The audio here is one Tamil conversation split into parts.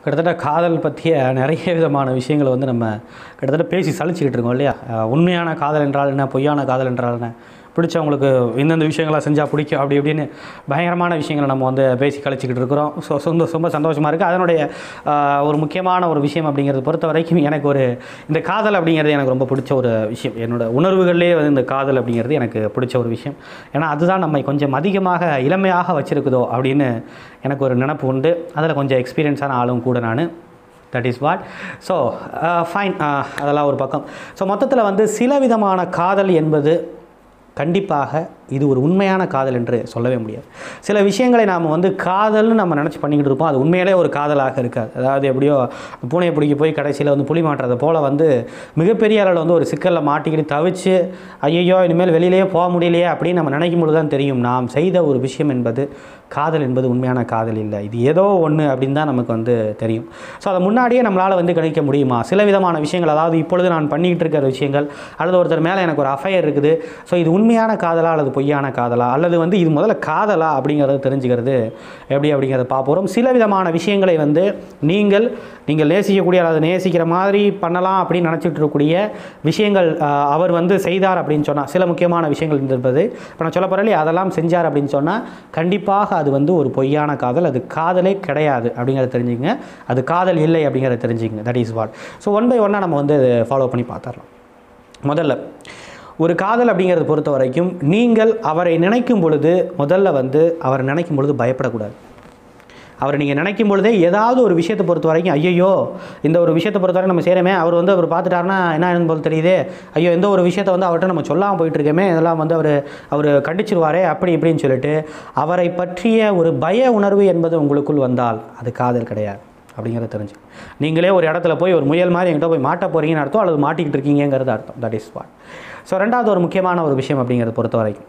கிட்டத்தட்ட காதல் பற்றிய நிறைய விதமான விஷயங்களை வந்து நம்ம கிட்டத்தட்ட பேசி சலிச்சுக்கிட்டு இருக்கோம் இல்லையா அஹ் உண்மையான காதல் என்றால் என்ன பொய்யான காதல் என்றால் என்ன பிடிச்சவங்களுக்கு இந்தந்த விஷயங்களை செஞ்சால் பிடிக்கும் அப்படி இப்படின்னு பயங்கரமான விஷயங்களை நம்ம வந்து பேசி கழிச்சிக்கிட்டு இருக்கிறோம் ஸோ சொந்த ரொம்ப சந்தோஷமாக இருக்குது அதனுடைய ஆஹ், ஒரு முக்கியமான ஒரு விஷயம் அப்படிங்கிறது பொறுத்த வரைக்கும் எனக்கு ஒரு இந்த காதல் அப்படிங்கிறது எனக்கு ரொம்ப பிடிச்ச ஒரு விஷயம் என்னோட உணர்வுகள்லேயே வந்து இந்த காதல் அப்படிங்கிறது எனக்கு பிடிச்ச ஒரு விஷயம் ஏன்னா அதுதான் நம்மை கொஞ்சம் அதிகமாக இளமையாக வச்சிருக்குதோ அப்படின்னு எனக்கு ஒரு நினப்பு உண்டு அதில் கொஞ்சம் எக்ஸ்பீரியன்ஸான ஆளும் கூட நான் that is what so fine அதெல்லாம் ஒரு பக்கம் ஸோ மொத்தத்தில் வந்து சில விதமான காதல் என்பது கண்டிப்பாக இது ஒரு உண்மையான காதல் என்று சொல்லவே முடியாது சில விஷயங்களை நாம் வந்து காதல்னு நம்ம நினச்சி பண்ணிக்கிட்டு இருப்போம் அது உண்மையிலே ஒரு காதலாக இருக்காது அதாவது எப்படியோ பூனையை பிடிக்க போய் கடைசியில் வந்து புலி மாட்டுறது போல் வந்து மிகப்பெரிய அளவில் வந்து ஒரு சிக்கலில் மாட்டிக்கிட்டு தவிச்சு ஐயோ இனிமேல் வெளியிலேயே போக முடியலையே அப்படின்னு நம்ம நினைக்கும் பொழுது தான் தெரியும் நாம் செய்த ஒரு விஷயம் என்பது காதல் என்பது உண்மையான காதல் இல்லை இது ஏதோ ஒன்று அப்படின்னு தான் நமக்கு வந்து தெரியும் ஸோ அதை முன்னாடியே நம்மளால் வந்து கணிக்க முடியுமா சில விதமான விஷயங்கள் அதாவது இப்பொழுது நான் பண்ணிக்கிட்டு இருக்கிற விஷயங்கள் அல்லது ஒருத்தர் மேலே எனக்கு ஒரு அஃபையர் இருக்குது ஸோ இது உண்மையான காதலா அல்லது பொய்யான காதலா அல்லது வந்து இது முதல்ல காதலா அப்படிங்கிறத தெரிஞ்சுக்கிறது எப்படி அப்படிங்கிறத பார்ப்போம் சில விதமான விஷயங்களை வந்து நீங்கள் நீங்கள் நேசிக்கக்கூடிய அல்லது நேசிக்கிற மாதிரி பண்ணலாம் அப்படின்னு நினச்சிட்டு இருக்கக்கூடிய விஷயங்கள் ஆஹ், அவர் வந்து செய்தார் அப்படின்னு சொன்னால் சில முக்கியமான விஷயங்கள் இருந்திருப்பது இப்போ நான் சொல்ல போகிறேன் அதெல்லாம் செஞ்சார் அப்படின்னு சொன்னால் கண்டிப்பாக அது வந்து ஒரு பொய்யான காதல் அது காதலே கிடையாது அப்படிங்கிறத தெரிஞ்சுக்கங்க அது காதல் இல்லை அப்படிங்கிறத தெரிஞ்சுக்கங்க that is what so one by ஒன்னாக நம்ம வந்து ஃபாலோ பண்ணி பார்த்துடலாம் முதல்ல ஒரு காதல் அப்படிங்கிறத பொறுத்த வரைக்கும் நீங்கள் அவரை நினைக்கும் பொழுது முதல்ல வந்து அவரை நினைக்கும் பொழுது பயப்படக்கூடாது அவரை நீங்கள் நினைக்கும் பொழுதே ஏதாவது ஒரு விஷயத்தை பொறுத்த வரைக்கும் ஐயோ இந்த ஒரு விஷயத்தை பொறுத்த வரைக்கும் நம்ம செய்கிறோமே அவர் வந்து அவர் பார்த்துட்டாருன்னா என்ன ஆகுதுன்னு போல தெரியுதே ஐயோ எந்த ஒரு விஷயத்தை வந்து அவர்கிட்ட நம்ம சொல்லாமல் போயிட்டு இருக்கோமே இதெல்லாம் வந்து அவர் அவர் கண்டிச்சிருவாரே அப்படி இப்படின்னு சொல்லிட்டு அவரை பற்றிய ஒரு பய உணர்வு என்பது உங்களுக்குள் வந்தால் அது காதல் கிடையாது அப்படிங்கிறத தெரிஞ்சு நீங்களே ஒரு இடத்துல போய் ஒரு முயல் மாதிரி என்கிட்ட போய் மாட்ட போகிறீங்கன்னு அர்த்தம் அல்லது மாட்டிக்கிட்டு இருக்கீங்கிறது அர்த்தம் தட் இஸ் வாட் ஸோ ரெண்டாவது ஒரு முக்கியமான ஒரு விஷயம் அப்படிங்கிறத பொறுத்த வரைக்கும்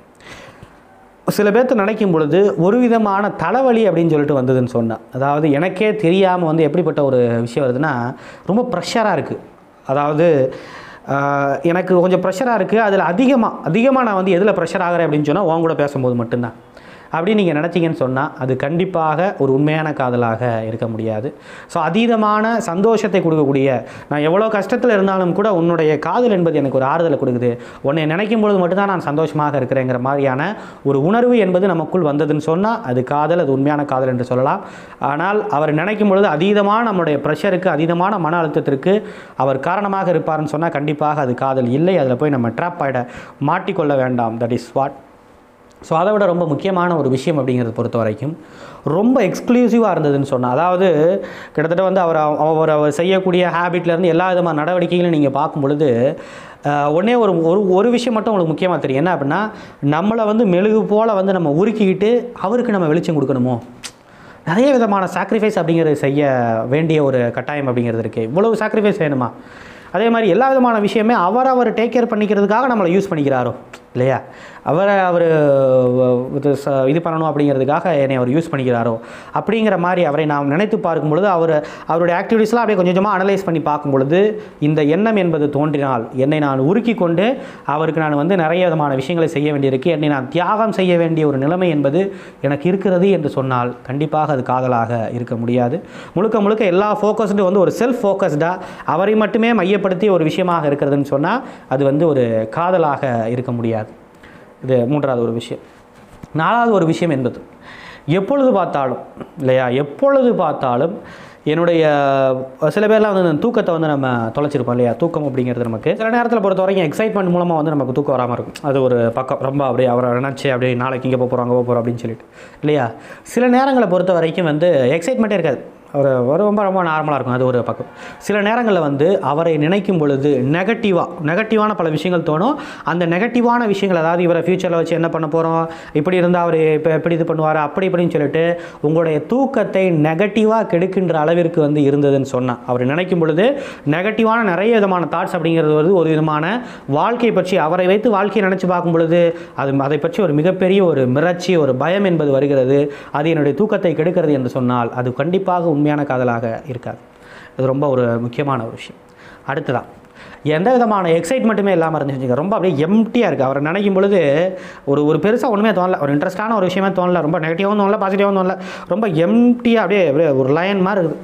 சில பேர்த்து நினைக்கும் பொழுது ஒரு விதமான தலைவலி அப்படின்னு சொல்லிட்டு வந்ததுன்னு சொன்னேன் அதாவது எனக்கே தெரியாமல் வந்து எப்படிப்பட்ட ஒரு விஷயம் வருதுன்னா ரொம்ப ப்ரெஷராக இருக்குது அதாவது ஆஹ், எனக்கு கொஞ்சம் ப்ரெஷராக இருக்குது அதில் அதிகமாக அதிகமாக நான் வந்து எதில் ப்ரெஷர் ஆகிறேன் அப்படின்னு சொன்னால் உன் கூட பேசும்போது மட்டும்தான் அப்படி நீங்கள் நினச்சிங்கன்னு சொன்னால் அது கண்டிப்பாக ஒரு உண்மையான காதலாக இருக்க முடியாது ஸோ அதீதமான சந்தோஷத்தை கொடுக்கக்கூடிய நான் எவ்வளோ கஷ்டத்தில் இருந்தாலும் கூட உன்னுடைய காதல் என்பது எனக்கு ஒரு ஆறுதலை கொடுக்குது உன்னை நினைக்கும் பொழுது மட்டும்தான் நான் சந்தோஷமாக இருக்கிறேங்கிற மாதிரியான ஒரு உணர்வு என்பது நமக்குள் வந்ததுன்னு சொன்னால் அது காதல் அது உண்மையான காதல் என்று சொல்லலாம் ஆனால் அவர் நினைக்கும் பொழுது அதீதமான நம்முடைய ப்ரெஷருக்கு அதீதமான மன அழுத்தத்திற்கு அவர் காரணமாக இருப்பார்னு சொன்னால் கண்டிப்பாக அது காதல் இல்லை அதில் போய் நம்ம ட்ராப் ஆகிட மாட்டிக்கொள்ள வேண்டாம் தட் இஸ் வாட் ஸோ அதை விட ரொம்ப முக்கியமான ஒரு விஷயம் அப்படிங்கிறத பொறுத்த வரைக்கும் ரொம்ப எக்ஸ்க்ளூசிவாக இருந்ததுன்னு சொன்னால் அதாவது கிட்டத்தட்ட வந்து அவர் அவர் அவர் செய்யக்கூடிய ஹேபிட்லேருந்து எல்லா விதமான நடவடிக்கைகளும் நீங்கள் பார்க்கும் பொழுது ஆஹ், ஒண்ணே ஒரு ஒரு ஒரு விஷயம் மட்டும் உங்களுக்கு முக்கியமாக தெரியும் என்ன அப்படின்னா நம்மளை வந்து மெழுகு போல் வந்து நம்ம உருக்கிக்கிட்டு அவருக்கு நம்ம வெளிச்சம் கொடுக்கணுமோ நிறைய விதமான சாக்ரிஃபைஸ் அப்படிங்கிறது செய்ய வேண்டிய ஒரு கட்டாயம் அப்படிங்கிறது இருக்குது இவ்வளவு சாக்ரிஃபைஸ் வேணுமா அதே மாதிரி எல்லா விதமான விஷயமே அவர் அவர் டேக் கேர் பண்ணிக்கிறதுக்காக நம்மளை யூஸ் பண்ணிக்கிறாரோ இல்லையா அவரை அவர் இது ச- இது பண்ணணும் அப்படிங்கிறதுக்காக என்னை அவர் யூஸ் பண்ணிக்கிறாரோ அப்படிங்கிற மாதிரி அவரை நாம் நினைத்து பார்க்கும் பொழுது அவர் அவருடைய ஆக்டிவிட்டீஸ்லாம் அப்படியே கொஞ்சம் கொஞ்சமாக அனலைஸ் பண்ணி பார்க்கும் பொழுது இந்த எண்ணம் என்பது தோன்றினால் என்னை நான் உருக்கி கொண்டு அவருக்கு நான் வந்து நிறைய விதமான விஷயங்களை செய்ய வேண்டியிருக்கு என்னை நான் தியாகம் செய்ய வேண்டிய ஒரு நிலைமை என்பது எனக்கு இருக்கிறது என்று சொன்னால் கண்டிப்பாக அது காதலாக இருக்க முடியாது முழுக்க முழுக்க எல்லா ஃபோக்கஸ்டு வந்து ஒரு செல்ஃப் ஃபோக்கஸ்டாக அவரை மட்டுமே மையப்படுத்தி ஒரு விஷயமாக இருக்கிறதுன்னு சொன்னால் அது வந்து ஒரு காதலாக இருக்க முடியாது இது மூன்றாவது ஒரு விஷயம் நாலாவது ஒரு விஷயம் என்பது எப்பொழுது பார்த்தாலும் இல்லையா எப்பொழுது பார்த்தாலும் என்னுடைய சில பேர்லாம் வந்து இந்த தூக்கத்தை வந்து நம்ம தொலைச்சிருப்போம் இல்லையா தூக்கம் அப்படிங்கிறது நமக்கு சில நேரத்தில் பொறுத்த வரைக்கும் எக்ஸைட்மெண்ட் மூலமாக வந்து நமக்கு தூக்கம் வராமல் இருக்கும் அது ஒரு பக்கம் ரொம்ப அப்படியே அவரை நினச்சி அப்படியே நாளைக்கு இங்கே போக போகிறோம் அங்கே போக போகிறோம் அப்படின்னு சொல்லிட்டு இல்லையா சில நேரங்களை பொறுத்த வரைக்கும் வந்து எக்ஸைட்மெண்ட்டே இருக்காது ஒரு ஒரு ரொம்ப ரொம்ப நார்மலாக இருக்கும் அது ஒரு பக்கம் சில நேரங்களில் வந்து அவரை நினைக்கும் பொழுது நெகட்டிவாக நெகட்டிவான பல விஷயங்கள் தோணும் அந்த நெகட்டிவான விஷயங்கள் அதாவது இவரை ஃப்யூச்சரில் வச்சு என்ன பண்ண போகிறோம் இப்படி இருந்தால் அவர் இப்போ எப்படி இது பண்ணுவார் அப்படி இப்படின்னு சொல்லிட்டு உங்களுடைய தூக்கத்தை நெகட்டிவாக கெடுக்கின்ற அளவிற்கு வந்து இருந்ததுன்னு சொன்னால் அவர் நினைக்கும் பொழுது நெகட்டிவான நிறைய விதமான தாட்ஸ் அப்படிங்கிறது வந்து ஒரு விதமான வாழ்க்கை பற்றி அவரை வைத்து வாழ்க்கையை நினச்சி பார்க்கும் பொழுது அது அதை பற்றி ஒரு மிகப்பெரிய ஒரு மிரட்சி ஒரு பயம் என்பது வருகிறது அது என்னுடைய தூக்கத்தை கெடுக்கிறது என்று சொன்னால் அது கண்டிப்பாக உண்மையான காதலாக இருக்காது இது ரொம்ப ஒரு முக்கியமான ஒரு விஷயம் அடுத்ததான் எந்த விதமான எக்ஸைட்மெண்ட்டுமே இல்லாமல் இருந்துச்சு ரொம்ப அப்படியே எம்டியாக இருக்குது அவரை நினைக்கும் பொழுது ஒரு ஒரு பெருசாக ஒன்றுமே தோணல ஒரு இன்ட்ரெஸ்டான ஒரு விஷயமே தோணல ரொம்ப நெகட்டிவாகவும் தோணல பாசிட்டிவாகவும் தோணல ரொம்ப எம்டியாக அப்படியே அப்படியே ஒரு லயன் மாதிரி இருக்குது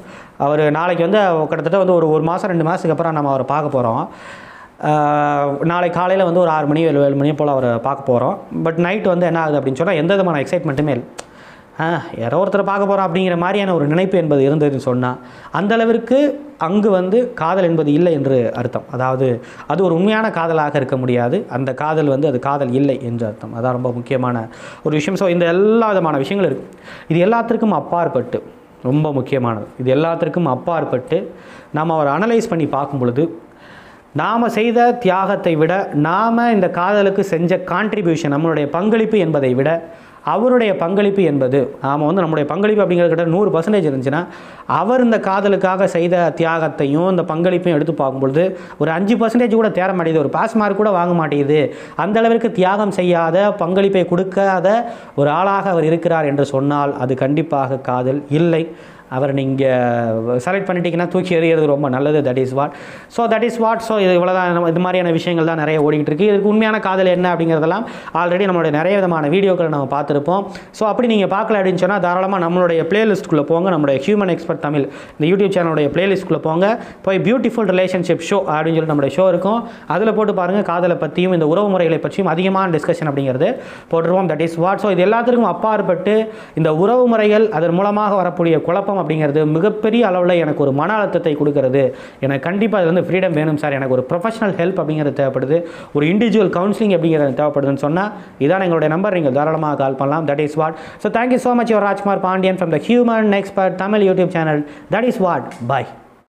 அவர் நாளைக்கு வந்து கிட்டத்தட்ட வந்து ஒரு ஒரு மாதம் ரெண்டு மாதத்துக்கு அப்புறம் நம்ம அவரை பார்க்க போகிறோம் நாளை காலையில் வந்து ஒரு ஆறு மணி ஏழு ஏழு மணி போல் அவரை பார்க்க போகிறோம் பட் நைட் வந்து என்ன ஆகுது அப்படின்னு சொன்னால் எந்த விதமான எக்ஸைட்மெண்ட்டுமே இல்லை ஆ யாரோ ஒருத்தரை பார்க்க போகிறோம் அப்படிங்கிற மாதிரியான ஒரு நினைப்பு என்பது இருந்ததுன்னு சொன்னால் அந்த அளவிற்கு அங்கு வந்து காதல் என்பது இல்லை என்று அர்த்தம் அதாவது அது ஒரு உண்மையான காதலாக இருக்க முடியாது அந்த காதல் வந்து அது காதல் இல்லை என்று அர்த்தம் அதான் ரொம்ப முக்கியமான ஒரு விஷயம் ஸோ இந்த எல்லா விதமான விஷயங்கள் இருக்குது இது எல்லாத்திற்கும் அப்பாற்பட்டு ரொம்ப முக்கியமானது இது எல்லாத்திற்கும் அப்பாற்பட்டு நாம் அவரை அனலைஸ் பண்ணி பார்க்கும் பொழுது நாம் செய்த தியாகத்தை விட நாம் இந்த காதலுக்கு செஞ்ச கான்ட்ரிபியூஷன் நம்மளுடைய பங்களிப்பு என்பதை விட அவருடைய பங்களிப்பு என்பது நாம் வந்து நம்முடைய பங்களிப்பு அப்படிங்கிறது கிட்ட நூறு பர்சன்டேஜ் இருந்துச்சுன்னா அவர் இந்த காதலுக்காக செய்த தியாகத்தையும் இந்த பங்களிப்பையும் எடுத்து பார்க்கும்பொழுது ஒரு அஞ்சு பர்சன்டேஜ் கூட தேர மாட்டேங்குது ஒரு பாஸ் மார்க் கூட வாங்க மாட்டேங்குது அந்த அளவிற்கு தியாகம் செய்யாத பங்களிப்பை கொடுக்காத ஒரு ஆளாக அவர் இருக்கிறார் என்று சொன்னால் அது கண்டிப்பாக காதல் இல்லை அவர் நீங்கள் செலக்ட் பண்ணிட்டீங்கன்னா தூக்கி எறிகிறது ரொம்ப நல்லது that is what so that is what so இது இவ்வளோதான் நம்ம இது மாதிரியான விஷயங்கள் தான் நிறைய ஓடிக்கிட்டு இருக்கு இதுக்கு உண்மையான காதல் என்ன அப்படிங்கிறதெல்லாம் ஆல்ரெடி நம்மளுடைய நிறைய விதமான வீடியோக்களை நம்ம பார்த்துருப்போம் ஸோ அப்படி நீங்கள் பார்க்கல அப்படின்னு சொன்னால் தாராளமாக நம்மளுடைய பிளேலிஸ்ட்டுக்குள்ளே போங்க நம்மளுடைய ஹியூமன் எக்ஸ்பர்ட் தமிழ் இந்த யூடியூப் சேனலுடைய பிளேலிஸ்ட்டுக்குள்ளே போங்க போய் பியூட்டிஃபுல் ரிலேஷன்ஷிப் ஷோ அப்படின்னு சொல்லி நம்மளுடைய ஷோ இருக்கும் அதில் போட்டு பாருங்கள் காதலை பற்றியும் இந்த உறவு முறைகளை பற்றியும் அதிகமான டிஸ்கஷன் அப்படிங்கிறது போட்டுருவோம் தட் இஸ் வாட் ஸோ இது எல்லாத்துக்கும் அப்பாற்பட்டு இந்த உறவு முறைகள் அதன் மூலமாக வரக்கூடிய குழப்பம் அப்படிங்கிறது மிகப்பெரிய அளவில் எனக்கு ஒரு மன அழுத்தத்தை கொடுக்கறது எனக்கு கண்டிப்பாக அது வந்து ஃப்ரீடம் வேணும் சார் எனக்கு ஒரு ப்ரொஃபஷனல் ஹெல்ப் அப்படிங்கிறது தேவைப்படுது ஒரு இண்டிவிஜுவல் கவுன்சிலிங் அப்படிங்கிறது தேவைப்படுதுன்னு சொன்னால் இதான் எங்களுடைய நம்பர் நீங்கள் தாராளமாக கால் பண்ணலாம் that is what so thank you so much your Rajkumar Pandian from the human expert Tamil YouTube channel that is what bye